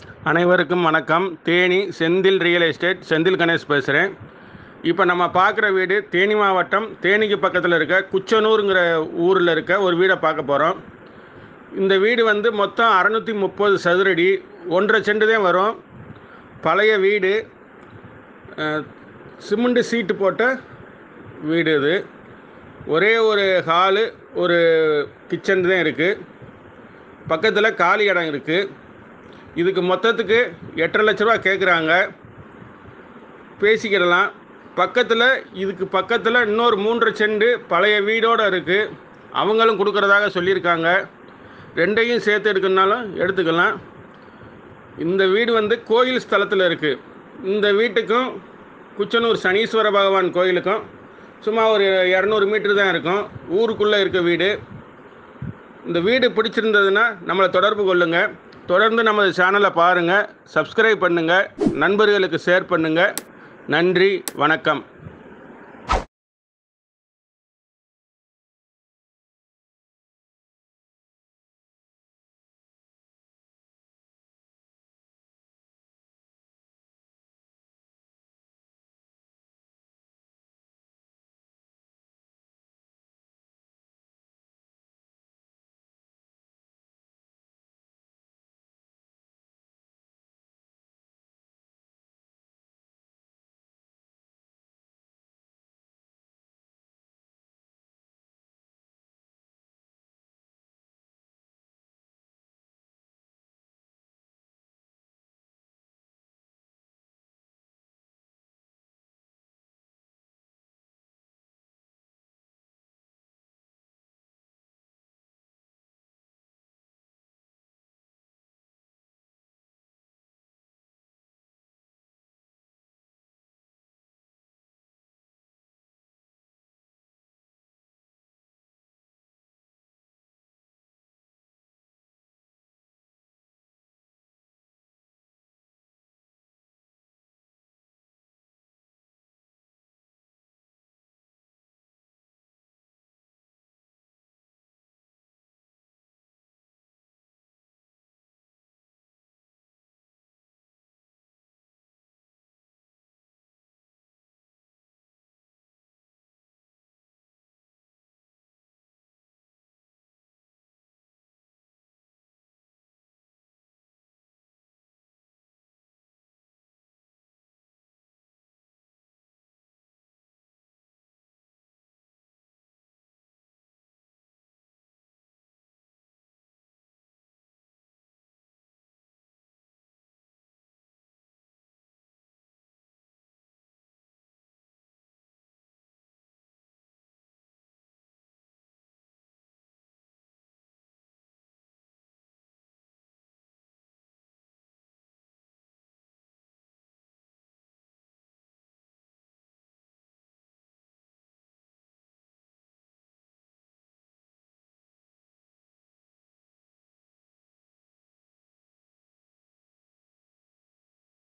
அனைவருக்கும் வணக்கம் Theni Senthil real estate Senthil Ganesh பேசுகிறேன் இப்போ நம்ம பார்க்குற வீடு தேனி மாவட்டம் தேனிக்கு பக்கத்தில் இருக்க குச்சனூருங்கிற ஊரில் இருக்க ஒரு வீடை பார்க்க போகிறோம் இந்த வீடு வந்து மொத்தம் அறநூற்றி முப்பது சதுரடி ஒன்றரை செண்டு தான் வரும் பழைய வீடு அஹ், சிமெண்ட் சீட்டு போட்ட வீடு இது ஒரே ஒரு ஹாலு ஒரு கிச்சன் தான் இருக்குது பக்கத்தில் காலி இடம் இருக்குது இதுக்கு மொத்தத்துக்கு எட்டரை லட்ச ரூபா கேட்குறாங்க பேசிக்கிடலாம் பக்கத்தில் இதுக்கு பக்கத்தில் இன்னொரு மூன்றரை செண்டு பழைய வீடோடு இருக்குது அவங்களும் கொடுக்குறதாக சொல்லியிருக்காங்க ரெண்டையும் சேர்த்து எடுக்கணுனாலும் எடுத்துக்கலாம் இந்த வீடு வந்து கோயில் ஸ்தலத்தில் இருக்குது இந்த வீட்டுக்கும் குச்சனூர் சனீஸ்வர பகவான் கோயிலுக்கும் சும்மா ஒரு இரநூறு மீட்டர் தான் இருக்கும் ஊருக்குள்ளே இருக்க வீடு இந்த வீடு பிடிச்சிருந்ததுன்னா நம்மளை தொடர்பு கொள்ளுங்கள் தொடர்ந்து நமது சேனலை பாருங்கள் சப்ஸ்கிரைப் பண்ணுங்கள் நண்பர்களுக்கு ஷேர் பண்ணுங்கள் நன்றி வணக்கம்